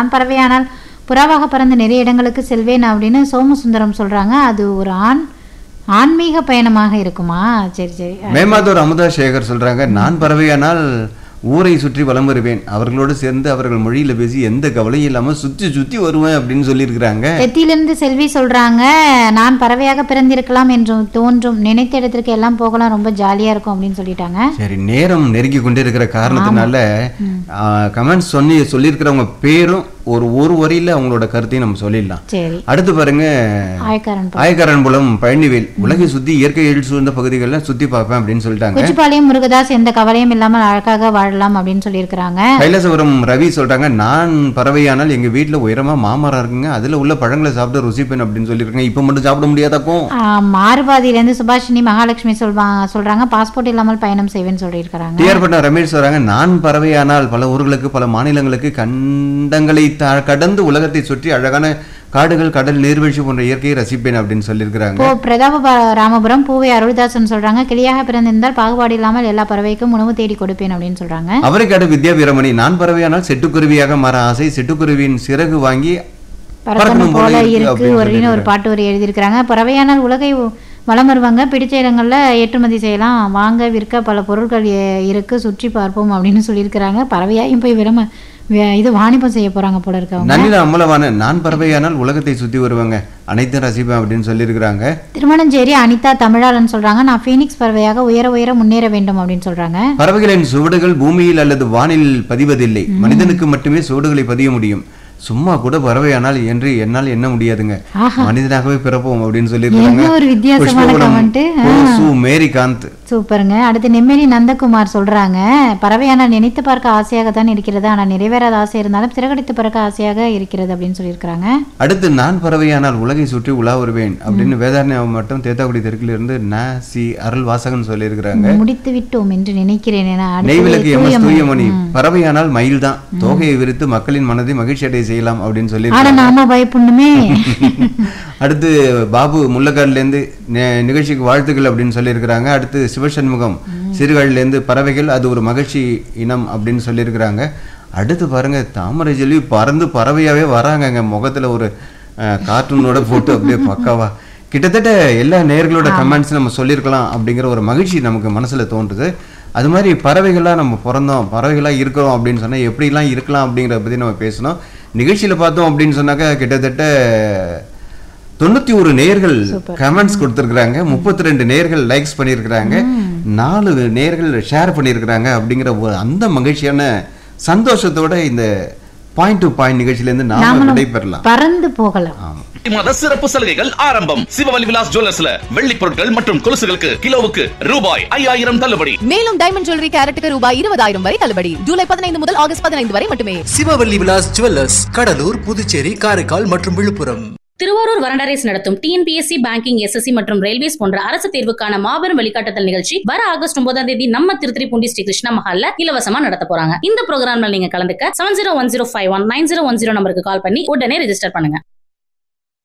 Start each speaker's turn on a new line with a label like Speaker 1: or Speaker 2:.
Speaker 1: நான் பறவையானால் புறாவாக பறந்து நிறைய இடங்களுக்கு செல்வேன் அப்படின்னு சோமசுந்தரம் சொல்றாங்க அது ஒரு ஆண் ஆன்மீக பயணமாக இருக்குமா சரி சரி
Speaker 2: மேமாதூர் அமுதா சேகர் சொல்றாங்க நான் பறவையானால் ஊரை சுற்றி வலம் வருவேன் அவர்களோடு சேர்ந்து அவர்கள் மொழியில பேசி எந்த கவலையும் இல்லாம சுத்தி சுத்தி வருவேன் அப்படின்னு சொல்லியிருக்கிறாங்க
Speaker 1: தெத்தியிலிருந்து செல்வி சொல்றாங்க நான் பறவையாக பிறந்திருக்கலாம் என்று தோன்றும் நினைத்த இடத்திற்கு எல்லாம் போகலாம் ரொம்ப ஜாலியா இருக்கும் அப்படின்னு சொல்லிட்டாங்க
Speaker 2: சரி நேரம் நெருங்கி கொண்டே இருக்கிற காரணத்தினால கமெண்ட்ஸ் சொல்லி சொல்லியிருக்கிறவங்க பேரும் ஒரு ஒரு வரியில அவங்களோட கருத்தையும் நம்ம சொல்லிடலாம்
Speaker 1: சரி
Speaker 2: அடுத்து பாருங்க
Speaker 1: ஆயக்காரன்
Speaker 2: ஆயக்காரன்புலம் பழனிவேல் உலகை சுத்தி இயற்கை எழில் சூழ்ந்த பகுதிகளில் சுத்தி பார்ப்பேன் அப்படின்னு சொல்லிட்டாங்க
Speaker 1: குச்சிப்பாளையம் முருகதாஸ் எந்த கவலையும் இல்லாமல் அழகாக வாழலாம் அப்படின்னு சொல்லியிருக்கிறாங்க
Speaker 2: கைலாசபுரம் ரவி சொல்றாங்க நான் பறவையானால் எங்க வீட்டுல உயரமா மாமரம் இருக்குங்க அதுல உள்ள பழங்களை சாப்பிட்டு ருசிப்பேன் அப்படின்னு சொல்லியிருக்காங்க இப்ப மட்டும் சாப்பிட முடியாதாக்கும்
Speaker 1: ஆஹ், மாறுபாதியிலேருந்து சுபாஷினி மகாலட்சுமி சொல்வாங்க சொல்றாங்க பாஸ்போர்ட் இல்லாமல் பயணம் செய்வேன்னு சொல்லியிருக்கிறாங்க
Speaker 2: டிஆர் பட்டம் ரமேஷ் சொல்றாங்க நான் பறவையானால் பல ஊர்களுக்கு பல மாநிலங்களுக்கு கண்டங்களை தா- கடந்து உலகத்தை சுற்றி அழகான காடுகள் கடல் நீர்வீழ்ச்சி போன்ற இயற்கையை ரசிப்பேன் அப்படின்னு சொல்லியிருக்கிறாங்க
Speaker 1: இப்போ பிரதாப ப- ராமபுரம் பூவை அருள்தாசன் சொல்றாங்க கிளியாக பிறந்திருந்தால் பாகுபாடு இல்லாமல் எல்லா பறவைக்கும் உணவு தேடி கொடுப்பேன் அப்படின்னு சொல்றாங்க
Speaker 2: அவரைக்காடு வித்யா வீரமணி நான் பறவையானால் சிட்டுக்குருவியாக மாற ஆசை சிட்டுக்குருவியின் சிறகு வாங்கி
Speaker 1: பறக்கணும் போல இருக்கு
Speaker 2: அப்படின்னு
Speaker 1: ஒரு ஒரு பாட்டு வரி எழுதியிருக்கிறாங்க பறவையானால் உலகை உ- வலம் வருவாங்க பிடிச்ச இடங்கள்ல ஏற்றுமதி செய்யலாம் வாங்க விற்க பல பொருட்கள் எ- இருக்கு சுற்றி பார்ப்போம் அப்படின்னு சொல்லியிருக்கிறாங்க பறவையாயும் போய் விரம வே- இது வாணிபம் செய்ய போறாங்க போல இருக்கு அவங்க
Speaker 2: நன்னில அம்மலவான நான் பறவையானால் உலகத்தை சுத்தி வருவாங்க அனைத்தும் ரசிப்பேன் அப்படின்னு சொல்லியிருக்கிறாங்க
Speaker 1: திருமணஞ்சேரி அனிதா தமிழாளன் சொல்றாங்க நான் ஃபீனிக்ஸ் பறவையாக உயர உயர முன்னேற வேண்டும் அப்படின்னு சொல்றாங்க
Speaker 2: பறவைகளின் சுவடுகள் பூமியில் அல்லது வானில் பதிவதில்லை மனிதனுக்கு மட்டுமே சுவடுகளை பதிய முடியும் சும்மா கூட பறவையானால் என்று என்னால் எண்ண முடியாதுங்க
Speaker 1: ஆஹா.
Speaker 2: மனிதனாகவே பிறப்போம் அப்படின்னு
Speaker 1: என்ன
Speaker 2: சொல்லியிருக்காங்க
Speaker 1: ஒரு வித்தியாசமான
Speaker 2: புஷ்பகுணம்
Speaker 1: comment.
Speaker 2: ஓ, சு மேரிகாந்த்
Speaker 1: சூப்பருங்க அடுத்து நெம்மேலி நந்தகுமார் சொல்றாங்க பறவையான நினைத்து பார்க்க ஆசையாக தான் இருக்கிறது ஆனா நிறைவேறாத ஆசை இருந்தாலும் சிறகடித்து பறக்க ஆசையாக இருக்கிறது அப்படின்னு சொல்லியிருக்கிறாங்க
Speaker 2: அடுத்து நான் பறவையானால் உலகை சுற்றி உலா வருவேன் அப்படின்னு வேதாரண்யம் மட்டும் தேத்தாக்குடி தெற்கில் இருந்து ந சி அருள் வாசகன் சொல்லியிருக்கிறாங்க
Speaker 1: முடித்து விட்டோம் என்று நினைக்கிறேன் என அடுத்தது
Speaker 2: நெய்விளக்கு எம் எஸ்
Speaker 1: தூயமணி.
Speaker 2: தூயமணி பறவையானால் மயில் தான் தோகையை விரித்து மக்களின் மனதை மகிழ்ச்சி அடைய செய்யலாம் அப்படின்னு சொல்லி
Speaker 1: ஆனா நாம பயப்படணுமே
Speaker 2: அடுத்து பாபு முள்ளக்காடுலேருந்து நிகழ்ச்சிக்கு வாழ்த்துக்கள் அப்படின்னு சொல்லியிருக்கிறாங்க அடுத்து சிவசண்முகம் சிறுகாடுலேருந்து பறவைகள் அது ஒரு மகிழ்ச்சி இனம் அப்படின்னு சொல்லியிருக்கிறாங்க அடுத்து பாருங்க தாமரை செல்வி பறந்து பறவையாவே வராங்கங்க முகத்துல ஒரு அஹ், கார்ட்டூனோட போட்டு அப்படியே பக்காவா கிட்டத்தட்ட எல்லா நேர்களோட கமெண்ட்ஸ் நம்ம சொல்லியிருக்கலாம் அப்படிங்கிற ஒரு மகிழ்ச்சி நமக்கு மனசுல தோன்றுது அது மாதிரி பறவைகளாக நம்ம பிறந்தோம் பறவைகளாக இருக்கிறோம் அப்படின்னு சொன்னா எப்படிலாம் இருக்கலாம் அப்படிங்கிறத பத்தி நம்ம பேசணும் நிகழ்ச்சியில பார்த்தோம் அப்படின்னு சொன்னாக்கா கிட்டத்தட்ட தொண்ணூத்தி ஒரு நேர்கள் கமெண்ட்ஸ் கொடுத்துருக்காங்க முப்பத்தி ரெண்டு நேர்கள் லைக்ஸ் பண்ணியிருக்கிறாங்க நாலு நேர்கள் ஷேர் பண்ணியிருக்கிறாங்க அப்படிங்கிற ஒரு அந்த மகிழ்ச்சியான சந்தோஷத்தோட இந்த பாயிண்ட் டு பாயிண்ட் நிகழ்ச்சியிலேருந்து நாம
Speaker 1: நாமளும்
Speaker 2: விடைபெறலாம்
Speaker 1: பறந்து போகலாம்
Speaker 2: ஆமா
Speaker 3: மாத சிறப்பு சலுகைகள் ஆரம்பம் சிவவலி விலாஸ் ஜுவல்லர்ஸ்ல வெள்ளி பொருட்கள் மற்றும் கொலுசுகளுக்கு கிலோவுக்கு ரூபாய் ஐயாயிரம் தள்ளுபடி
Speaker 4: மேலும் டைமண்ட் ஜுவல்லரி கேரட்டுக்கு ரூபாய் இருபதாயிரம் வரை தள்ளுபடி ஜூலை பதினைந்து முதல் ஆகஸ்ட் பதினைந்து வரை மட்டுமே
Speaker 5: சிவவல்லி விலாஸ் ஜுவல்லர்ஸ் கடலூர் புதுச்சேரி காரைக்கால் மற்றும் விழுப்புரம்
Speaker 6: திருவாரூர் வரண்டரேஸ் நடத்தும் டிஎன்பிஎஸ்சி பேங்கிங் எஸ்எஸ்சி மற்றும் ரயில்வேஸ் போன்ற அரசு தேர்வுக்கான மாபெரும் வழிகாட்டுதல் நிகழ்ச்சி வர ஆகஸ்ட் ஒன்பதாம் தேதி நம்ம திருத்திரிப்பூண்டி ஸ்ரீ கிருஷ்ணா மஹால்ல இலவசமா நடத்த போறாங்க இந்த ப்ரோக்ராம்ல நீங்க கலந்துக்க seven zero one zero five one nine zero one zero நம்பருக்கு கால் பண்ணி உடனே ரெஜிஸ்டர் பண்ணுங்க